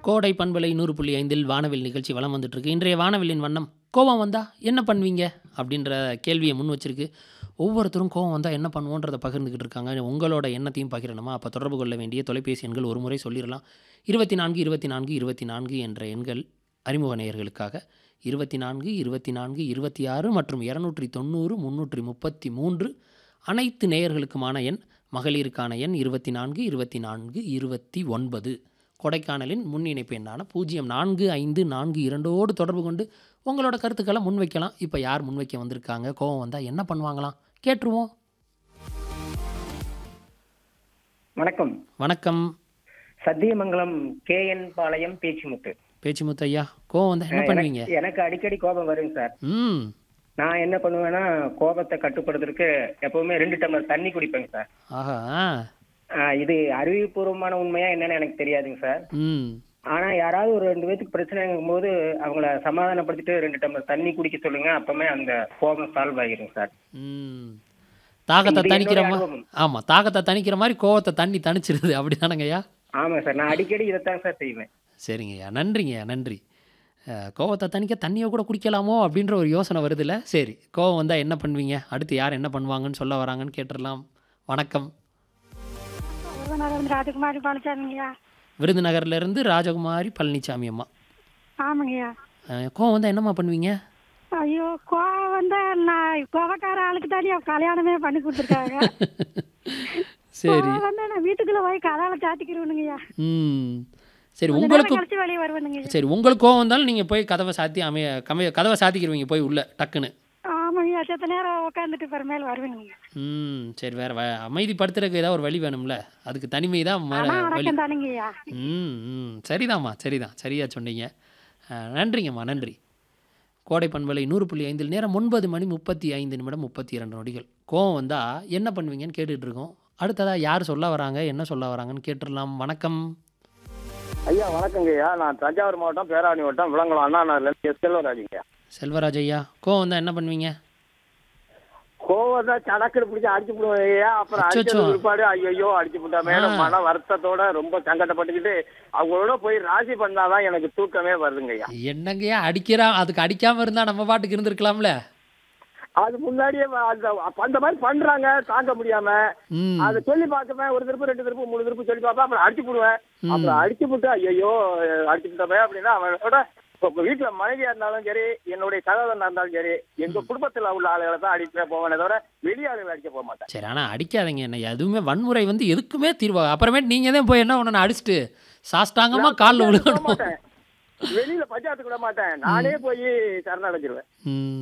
கோடை பண்பலை நூறு புள்ளி ஐந்தில் வானவில் நிகழ்ச்சி வலம் வந்துட்டு இருக்கு இன்றைய வானவில்லின் வண்ணம் கோவம் வந்தா என்ன பண்ணுவீங்க அப்படின்ற கேள்வியை முன் வச்சிருக்கு ஒவ்வொருத்தரும் கோவம் வந்தால் என்ன பண்ணுவோன்றதை பகிர்ந்துக்கிட்டு இருக்காங்க உங்களோட எண்ணத்தையும் பகிரணுமா அப்போ தொடர்பு கொள்ள வேண்டிய தொலைபேசி எண்கள் ஒரு முறை சொல்லிடலாம் இருபத்தி நான்கு இருபத்தி நான்கு இருபத்தி நான்கு என்ற எண்கள் அறிமுக நேயர்களுக்காக இருபத்தி நான்கு இருபத்தி நான்கு இருபத்தி ஆறு மற்றும் இரநூற்றி தொண்ணூறு முந்நூற்றி முப்பத்தி மூன்று அனைத்து நேயர்களுக்குமான எண் மகளிருக்கான எண் இருபத்தி நான்கு இருபத்தி நான்கு இருபத்தி ஒன்பது கொடைக்கானலின் முன் இணைப்பு எண்ணான பூஜ்ஜியம் நான்கு ஐந்து நான்கு இரண்டோடு தொடர்பு கொண்டு உங்களோட கருத்துக்களை முன்வைக்கலாம் இப்போ யார் முன்வைக்க வந்திருக்காங்க கோவம் வந்தால் என்ன பண்ணுவாங்களாம் கேட்டுருவோம் வணக்கம் வணக்கம் சத்தியமங்கலம் கே என் பாளையம் பேச்சுமுத்து பேச்சுமுத்து ஐயா கோவம் வந்தால் என்ன பண்ணுவீங்க எனக்கு- எனக்கு அடிக்கடி கோபம் வருங்க சார் ம் நான் என்ன பண்ணுவேன்னா கோபத்தை கட்டுப்படுத்துறதுக்கு எப்பவுமே ரெண்டு டம்ளர் தண்ணி குடிப்பேங்க சார் ஆஹா ஆஹ் இது அறிவுபூர்வமான உண்மையா என்னன்னு எனக்கு தெரியாதுங்க சார் ம் ஆனா யாராவது ஒரு ரெண்டு பேத்துக்கு பிரச்சனைங்கும் போது அவங்கள சமாதானப்படுத்திட்டு ரெண்டு டம்ளர் தண்ணி குடிக்க சொல்லுங்க அப்பவுமே அந்த கோபம் சால்வ் ஆகிரும் சார் ம் தாகத்தை இது தணிக்கிற என்னுடைய மாதிரி அனுபவம். ஆமாம் தாகத்தை தணிக்கிற மாதிரி கோவத்தை தண்ணி தணிச்சிருது அப்படி தானங்கய்யா ஆமா சார் நான் அடிக்கடி இதைத்தான் சார் செய்வேன் சரிங்கய்யா நன்றிங்கய்யா நன்றி அஹ், கோவத்தை தணிக்க தண்ணியை கூட குடிக்கலாமோ அப்படின்ற ஒரு யோசனை வருதுல்ல சரி கோவம் வந்தால் என்ன பண்ணுவீங்க அடுத்து யார் என்ன பண்ணுவாங்கன்னு சொல்ல வராங்கன்னு கேட்டுடலாம் வணக்கம் விருதுநகர் ராஜகுமாரி பழனிசாமிங்கய்யா விருதுநகர்லேருந்து ராஜகுமாரி பழனிசாமி அம்மா ஆமாங்கய்யா அஹ், கோவம் வந்தால் என்னம்மா பண்ணுவீங்க ஐயோ கோவம் வந்து நான் கோவக்கார ஆளுக்கு தானே கல்யாணமே பண்ணி கொடுத்துருக்காங்க சரி கோவம் வந்து நான் வீட்டுக்குள்ள போய் கதால சாத்திக்கிருவனுங்கய்யா ம் சரி கொஞ்ச நேரம் உங்களுக்கு கழிச்சு வெளியே வருவனுங்கய்யா சரி உங்களுக்கு கோவம் வந்தாலும் நீங்கள் போய் கதவை சாத்தி அமைய கமைய கதவை சாத்திக்கிருவீங்க போய் உள்ள டக்குன்னு ஆமாங்கய்யா செத்த நேரம் உட்காந்துட்டு பிறமேல் வருவேனுங்க ம் சரி வேறு வ அமைதிப்படுத்துறதுக்கு ஏதாவது ஒரு வழி வேணும்ல அதுக்கு தனிமை தான் ம- ஆனா வழி அடக்கம் தானுங்கய்யா ம் ம் சரிதாம்மா சரிதான் சரியா சொன்னீங்க அஹ், நன்றிங்கம்மா நன்றி கோடை பண்பலை நூறு புள்ளி ஐந்தில் நேரம் ஒன்பது மணி முப்பத்தி ஐந்து நிமிடம் முப்பத்தி இரண்டு நொடிகள் கோவம் வந்தால் என்ன பண்ணுவீங்கன்னு கேட்டுட்டு இருக்கோம் அடுத்ததாக யார் சொல்ல வராங்க என்ன சொல்ல வராங்கன்னு கேட்டுடலாம் வணக்கம் ஐயா வணக்கங்கய்யா நான் தஞ்சாவூர் மாவட்டம் பேராவணி மாவட்டம் விளங்குளம் அண்ணா நகர்லேருந்து எஸ் செல்வராஜுங்க செல்வராஜ் ஐயா கோவம் வந்தால் என்ன பண்ணுவீங்க கோவம் தான் சடக்குன்னு பிடிச்சி அடிச்சு விடுவேன் ஐயா அப்புறம் அச்சச்சோ. அடிச்சது பிற்பாடு ஐயோ அடிச்சு விட்டாமே ஆ. மன வருத்தத்தோட ரொம்ப சங்கடப்பட்டுக்கிட்டு அவங்களோட போய் ராசி பண்ணாதான் எனக்கு தூக்கமே வருதுங்க ஐயா என்னங்கய்யா அடிக்கிறா அதுக்கு அடிக்காமல் இருந்தால் நம்ம பாட்டுக்கு இருந்திருக்கலாம்ல அது முன்னாடியே வ- அந்த அப்ப அந்த மாதிரி பண்றாங்க தாங்க முடியாம ம் அதை சொல்லி பார்க்கவேன் ஒரு திருப்பு ரெண்டு திருப்பு மூணு திருப்பு சொல்லி பார்ப்பேன் அப்புறம் அடிச்சு விடுவேன் ம். அப்புறம் அடிச்சு விட்டு ஐயோ அடிச்சு விட்டோமே அப்படின்னா அவனோட இப்போ வீட்டுல மனைவியா இருந்தாலும் சரி என்னுடைய சகோதரனா இருந்தாலும் சரி எங்க குடும்பத்துல உள்ள ஆளுகளை தான் அடிக்க போவேனே தவிர வெளி ஆளுகளை அடிக்க போக மாட்டேன் சரி ஆனால் அடிக்காதீங்க என்ன எதுவுமே வன்முறை வந்து எதுக்குமே தீர்வா அப்புறமேட்டு நீங்கள் தான் போய் என்ன ஒன்று அடிச்சுட்டு சாஷ்டாங்கமாக காலில் நான் போக விழுகணும் மாட்டேன் வெளியில பஞ்சாயத்துக்கு விட மாட்டேன் நானே போய் சரணடைஞ்சிருவேன் ம்